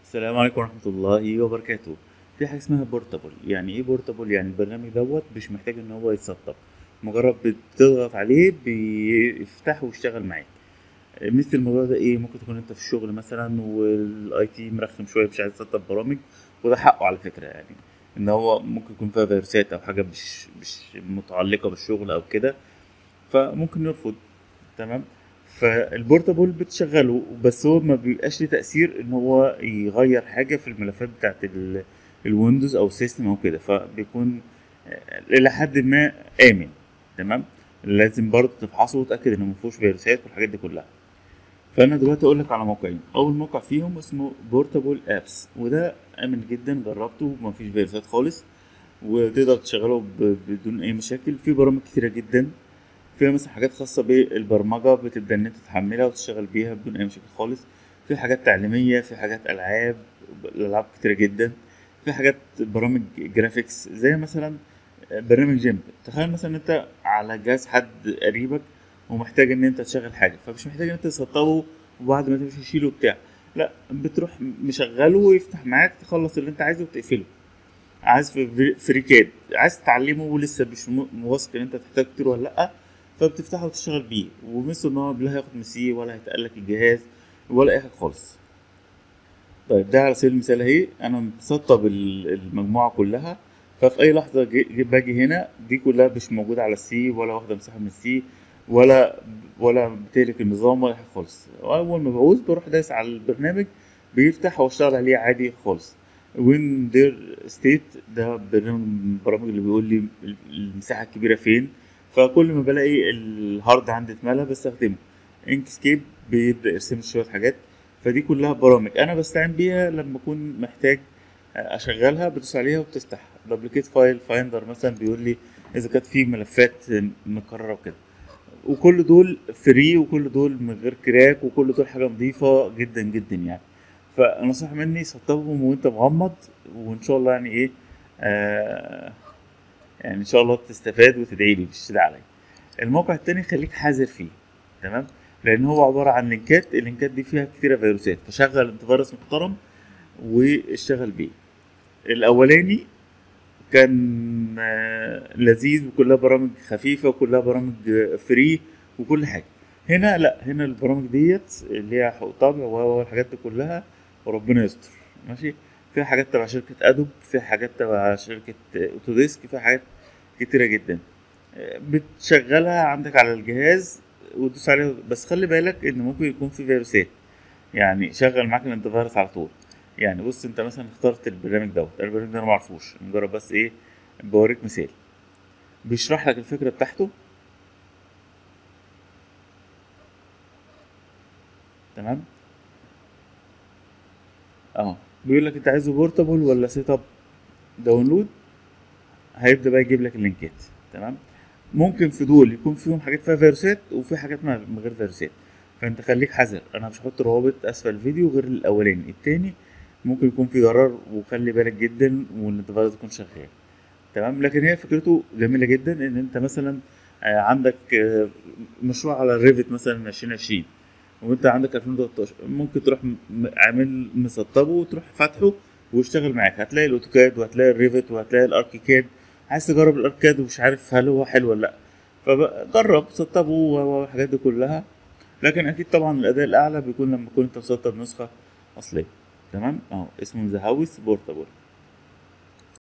السلام عليكم ورحمة الله وبركاته في حاجة اسمها بورتابل يعني ايه بورتابل يعني البرنامج دوت مش محتاج ان هو يتسطب مجرد بتضغط عليه بيفتح ويشتغل معاك مثل الموضوع ده ايه ممكن تكون انت في الشغل مثلا والاي تي مرخم شويه مش عايز يسطب برامج وده حقه على فكره يعني ان هو ممكن يكون فيها فيروسات او حاجه مش مش متعلقه بالشغل او كده فممكن يرفض تمام فالبورتابل بتشغله بس هو ما بيبقاش ليه تأثير ان هو يغير حاجة في الملفات بتاعت ال- الويندوز او السيستم او كده فبيكون الى حد ما امن تمام لازم برضه تفحصه وتأكد انه مفيهوش فيروسات والحاجات دي كلها فانا دلوقتي اقول لك على موقعين اول موقع فيهم اسمه بورتابل ابس وده امن جدا جربته ومفيش فيروسات خالص وتقدر تشغله ب- بدون اي مشاكل في برامج كتيره جدا فيها مثلا حاجات خاصة بالبرمجة بتبدأ إن أنت تحملها وتشتغل بيها بدون أي مشاكل خالص في حاجات تعليمية في حاجات ألعاب الألعاب كتيرة جدا في حاجات برامج جرافيكس زي مثلا برنامج جيم تخيل مثلا أنت على جهاز حد قريبك ومحتاج إن أنت تشغل حاجة فمش محتاج إن أنت تسطبه وبعد ما تمشي تشيله بتاع لا بتروح مشغله ويفتح معاك تخلص اللي أنت عايزه وتقفله عايز في فريكاد عايز تتعلمه ولسه مش م- واثق ان انت تحتاج كتير ولا لا فبتفتحه وتشتغل بيه ومثل ان هو لا هياخد مسيه ولا هيتقلك الجهاز ولا اي حاجه خالص طيب ده على سبيل المثال اهي انا مسطب ال- المجموعه كلها ففي اي لحظه جي جي- باجي هنا دي كلها مش موجوده على السي ولا واخده مساحه من السي ولا ولا بتهلك النظام ولا حاجه خالص اول ما بعوز بروح دايس على البرنامج بيفتح واشتغل عليه عادي خالص وين دير ستيت ده برنامج من البرامج اللي بيقول لي المساحه الكبيره فين فكل ما بلاقي الهارد عندي اتملى بستخدمه انكسكيب بيبدا يرسم لي شويه حاجات فدي كلها برامج انا بستعين بيها لما اكون محتاج اشغلها بدوس عليها وبتفتح دبليكيت فايل فايندر مثلا بيقول لي اذا كانت في ملفات مكرره وكده وكل دول فري وكل دول من غير كراك وكل دول حاجه نظيفه جدا جدا يعني فنصيحة مني سطبهم وانت مغمض وان شاء الله يعني ايه آه يعني ان شاء الله تستفاد وتدعي لي مش تدعي عليا الموقع التاني خليك حذر فيه تمام لان هو عبارة عن لينكات اللينكات دي فيها كتيرة فيروسات فشغل انت فيروس محترم واشتغل بيه الاولاني كان آه لذيذ وكلها برامج خفيفة وكلها برامج فري وكل حاجة هنا لا هنا البرامج ديت اللي هي حقوق طبع والحاجات دي كلها وربنا يستر ماشي في حاجات تبع شركة ادوب في حاجات تبع شركة اوتوديسك في حاجات كتيرة جدا بتشغلها عندك على الجهاز وتدوس عليه بس خلي بالك ان ممكن يكون في فيروسات يعني شغل معاك الانتي فيروس على طول يعني بص انت مثلا اخترت البرنامج دوت البرنامج ده انا معرفوش مجرد بس ايه بوريك مثال بيشرح لك الفكرة بتاعته تمام اه بيقول لك انت عايزه بورتابل ولا سيت اب داونلود هيبدا بقى يجيب لك اللينكات تمام ممكن في دول يكون فيهم حاجات فيها فيروسات وفي حاجات من غير فيروسات فانت خليك حذر انا مش هحط روابط اسفل الفيديو غير الاولاني التاني ممكن يكون فيه ضرر وخلي بالك جدا وان الديفايس يكون شغال تمام لكن هي فكرته جميله جدا ان انت مثلا عندك مشروع على الريفت مثلا 2020 وانت عندك 2013 ممكن تروح عامل مسطبه وتروح فاتحه ويشتغل معاك هتلاقي الاوتوكاد وهتلاقي الريفت وهتلاقي الاركيكاد عايز تجرب الاركاد ومش عارف هل هو حلو ولا لا فجرب سطبه والحاجات دي كلها لكن اكيد طبعا الاداء الاعلى بيكون لما تكون انت مسطب نسخه اصليه تمام اهو اسمه ذا هاوس بورتابل